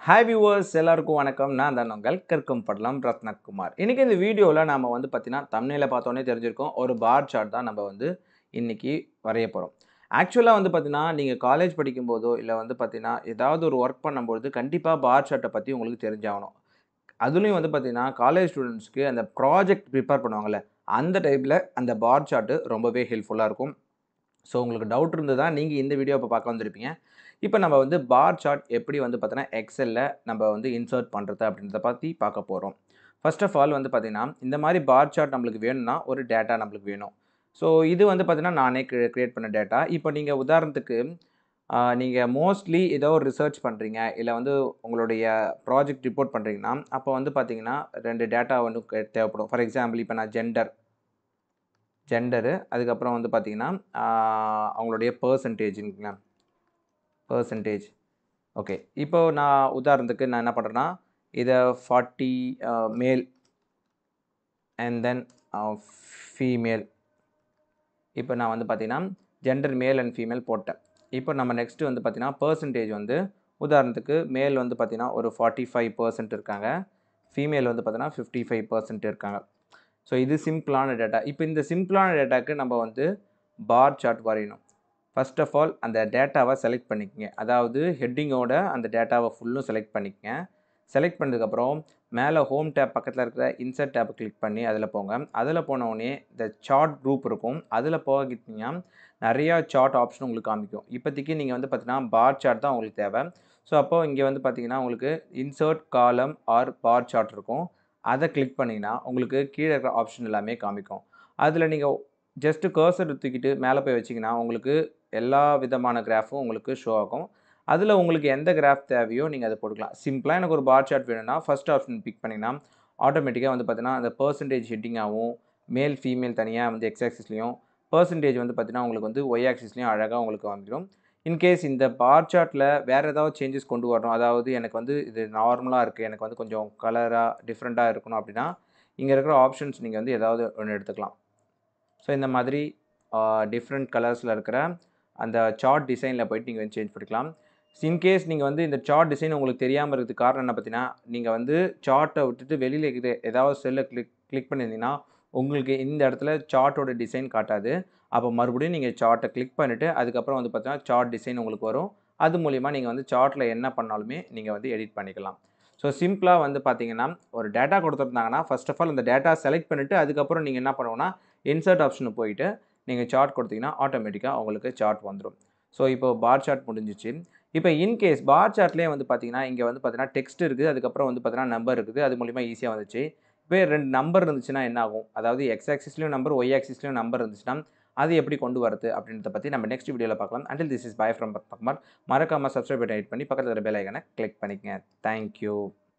hi viewers எல்லாருக்கும் வணக்கம் நான் தான் உங்கள் கற்கும் படலாம் ரத்னகுமார் இன்றைக்கி இந்த வீடியோவில் நம்ம வந்து பார்த்தீங்கன்னா தமிழில் பார்த்தோன்னே தெரிஞ்சிருக்கோம் ஒரு பார் சார்ட் தான் நம்ம வந்து இன்றைக்கி வரைய போகிறோம் ஆக்சுவலாக வந்து பார்த்தீங்கன்னா நீங்கள் காலேஜ் படிக்கும்போதோ இல்லை வந்து பார்த்தீங்கன்னா ஏதாவது ஒரு ஒர்க் பண்ணும்போது கண்டிப்பாக பார் சார்ட்டை பற்றி உங்களுக்கு தெரிஞ்சாகணும் அதுலேயும் வந்து பார்த்தீங்கன்னா காலேஜ் ஸ்டூடெண்ட்ஸ்க்கு அந்த ப்ராஜெக்ட் ப்ரிப்பேர் பண்ணுவாங்கள்ல அந்த டைப்பில் அந்த பார் சார்ட்டு ரொம்பவே ஹெல்ப்ஃபுல்லாக இருக்கும் ஸோ உங்களுக்கு டவுட் இருந்து தான் நீங்கள் இந்த வீடியோ இப்போ பார்க்க வந்திருப்பீங்க இப்போ நம்ம வந்து பார் சார்ட் எப்படி வந்து பார்த்தீங்கன்னா எக்ஸலில் நம்ம வந்து இன்சர்ட் பண்ணுறது அப்படின்றத பற்றி பார்க்க போகிறோம் ஃபர்ஸ்ட் ஆஃப் ஆல் வந்து பார்த்தீங்கன்னா இந்த மாதிரி பார் சார்ட் நம்மளுக்கு வேணும்னா ஒரு டேட்டா நம்மளுக்கு வேணும் ஸோ இது வந்து பார்த்தீங்கன்னா நானே க்ரியேட் பண்ண டேட்டா இப்போ நீங்கள் உதாரணத்துக்கு நீங்கள் மோஸ்ட்லி ஏதோ ஒரு ரிசர்ச் பண்ணுறீங்க இல்லை வந்து உங்களுடைய ப்ராஜெக்ட் ரிப்போர்ட் பண்ணுறீங்கன்னா அப்போ வந்து பார்த்தீங்கன்னா ரெண்டு டேட்டா வந்து கே- தேவைப்படும் ஃபார் எக்ஸாம்பிள் இப்போ நான் ஜெண்டர் ஜெண்டரு அதுக்கப்புறம் வந்து பார்த்தீங்கன்னா அவங்களுடைய பர்சன்டேஜுங்களா பர்சன்டேஜ் ஓகே இப்போ நான் உதாரணத்துக்கு நான் என்ன பண்ணுறேன்னா இதை forty male and then female இப்போ நான் வந்து பார்த்தீங்கன்னா ஜெண்டர் மேல் அண்ட் ஃபீமேல் போட்டேன் இப்போ நம்ம நெக்ஸ்ட்டு வந்து பார்த்தீங்கன்னா பர்சன்டேஜ் வந்து உதாரணத்துக்கு மேல் வந்து பார்த்தீங்கன்னா ஒரு ஃபார்ட்டி ஃபைவ் பர்சன்ட் இருக்காங்க ஃபீமேல் வந்து பார்த்தீங்கன்னா ஃபிஃப்டி ஃபைவ் பர்சன்ட் இருக்காங்க ஸோ இது சிம்பிளான டேட்டா இப்போ இந்த சிம்பிளான டேட்டாக்கு நம்ம வந்து பார் சார்ட் வரையணும் ஃபர்ஸ்ட் ஆஃப் ஆல் அந்த டேட்டாவை செலக்ட் பண்ணிக்கங்க அதாவது ஹெட்டிங்கோட அந்த டேட்டாவை ஃபுல்லும் செலக்ட் பண்ணிக்கங்க செலக்ட் பண்ணதுக்கப்புறம் மேலே ஹோம் டேப் பக்கத்தில் இருக்கிற இன்சர்ட் டேப்பை கிளிக் பண்ணி அதில் போங்க அதில் போன உடனே இந்த சார்ட் குரூப் இருக்கும் அதில் போகிட்டீங்கன்னா நிறையா சார்ட் ஆப்ஷன் உங்களுக்கு காமிக்கும் இப்போதைக்கு நீங்கள் வந்து பார்த்தீங்கன்னா பார் சார்ட் தான் உங்களுக்கு தேவை ஸோ அப்போ இங்கே வந்து பார்த்தீங்கன்னா உங்களுக்கு இன்சர்ட் காலம் ஆர் பார் சார்ட் இருக்கும் அதை கிளிக் பண்ணிங்கன்னா உங்களுக்கு கீழே இருக்கிற ஆப்ஷன் எல்லாமே காமிக்கும் அதில் நீங்கள் ஜஸ்ட்டு கர்சர் தூக்கிட்டு மேலே போய் வச்சிங்கன்னா உங்களுக்கு எல்லா விதமான கிராஃபும் உங்களுக்கு ஷோ ஆகும் அதில் உங்களுக்கு எந்த கிராஃப் தேவையோ நீங்கள் அதை போட்டுக்கலாம் சிம்பிளாக எனக்கு ஒரு பார் சார்ட் வேணும்னா ஃபர்ஸ்ட் ஆப்ஷன் பிக் பண்ணிங்கன்னா ஆட்டோமேட்டிக்காக வந்து பார்த்தீங்கன்னா அந்த பர்சன்டேஜ் ஹெட்டிங்காகவும் மேல் ஃபீமேல் தனியாக வந்து எக்ஸ் ஆக்சிஸ்லையும் பர்சன்டேஜ் வந்து பார்த்தீங்கன்னா உங்களுக்கு வந்து ஒய் ஆக்சிஸ்லையும் அழகாக உங்களுக்கு வந்துடும் இன்கேஸ் இந்த பார் சார்ட்டில் வேறு ஏதாவது சேஞ்சஸ் கொண்டு வரணும் அதாவது எனக்கு வந்து இது நார்மலாக இருக்குது எனக்கு வந்து கொஞ்சம் கலராக டிஃப்ரெண்ட்டாக இருக்கணும் அப்படின்னா இங்கே இருக்கிற ஆப்ஷன்ஸ் நீங்கள் வந்து ஏதாவது ஒன்று எடுத்துக்கலாம் ஸோ இந்த மாதிரி டிஃப்ரெண்ட் கலர்ஸில் இருக்கிற அந்த சார்ட் டிசைனில் போயிட்டு நீங்கள் வந்து சேஞ்ச் பண்ணிக்கலாம் இன்கேஸ் நீங்கள் வந்து இந்த சார்ட் டிசைன் உங்களுக்கு தெரியாமல் இருக்கிறதுக்கு காரணம் என்ன பார்த்தீங்கன்னா நீங்கள் வந்து சார்ட்டை விட்டுட்டு வெளியில் இருக்கிற ஏதாவது செல்லை கிளிக் கிளிக் பண்ணியிருந்தீங்கன்னா உங்களுக்கு இந்த இடத்துல சார்ட்டோட டிசைன் காட்டாது அப்போ மறுபடியும் நீங்கள் சார்ட்டை கிளிக் பண்ணிவிட்டு அதுக்கப்புறம் வந்து பார்த்தீங்கன்னா சார்ட் டிசைன் உங்களுக்கு வரும் அது மூலிமா நீங்கள் வந்து சார்ட்டில் என்ன பண்ணாலுமே நீங்கள் வந்து எடிட் பண்ணிக்கலாம் ஸோ சிம்பிளாக வந்து பார்த்தீங்கன்னா ஒரு டேட்டா கொடுத்துருந்தாங்கன்னா ஃபர்ஸ்ட் ஆஃப் ஆல் அந்த டேட்டா செலக்ட் பண்ணிவிட்டு அதுக்கப்புறம் நீங்கள் என்ன பண்ணுவோன்னா இன்சர்ட் ஆப்ஷனுக்கு போயிட்டு நீங்கள் சார்ட் கொடுத்தீங்கன்னா ஆட்டோமேட்டிக்காக உங்களுக்கு சார்ட் வந்துடும் ஸோ இப்போ பார் சார்ட் முடிஞ்சிச்சு இப்போ இன்கேஸ் பார் சார்ட்லேயே வந்து பார்த்தீங்கன்னா இங்கே வந்து பார்த்தீங்கன்னா டெக்ஸ்ட் இருக்குது அதுக்கப்புறம் வந்து பார்த்தீங்கன்னா நம்பர் இருக்குது அது மூலிமா ஈஸியாக வந்துச்சு இப்போ ரெண்டு நம்பர் இருந்துச்சுன்னா என்ன ஆகும் அதாவது எக்ஸ் ஆக்சிஸ்லையும் நம்பர் ஒய் ஆக்சிஸ்லையும் நம்பர் இருந்துச்சுன்னா அது எப்படி கொண்டு வரது அப்படின்றத பற்றி நம்ம நெக்ஸ்ட் வீடியோவில் பார்க்கலாம் until this is bye from Padmakumar மறக்காமல் சப்ஸ்கிரைப் பண்ணி பண்ணி பக்கத்தில் இருக்கிற பெல் ஐக்கனை கிளிக் பண்ணிக்கங்க தேங்க்யூ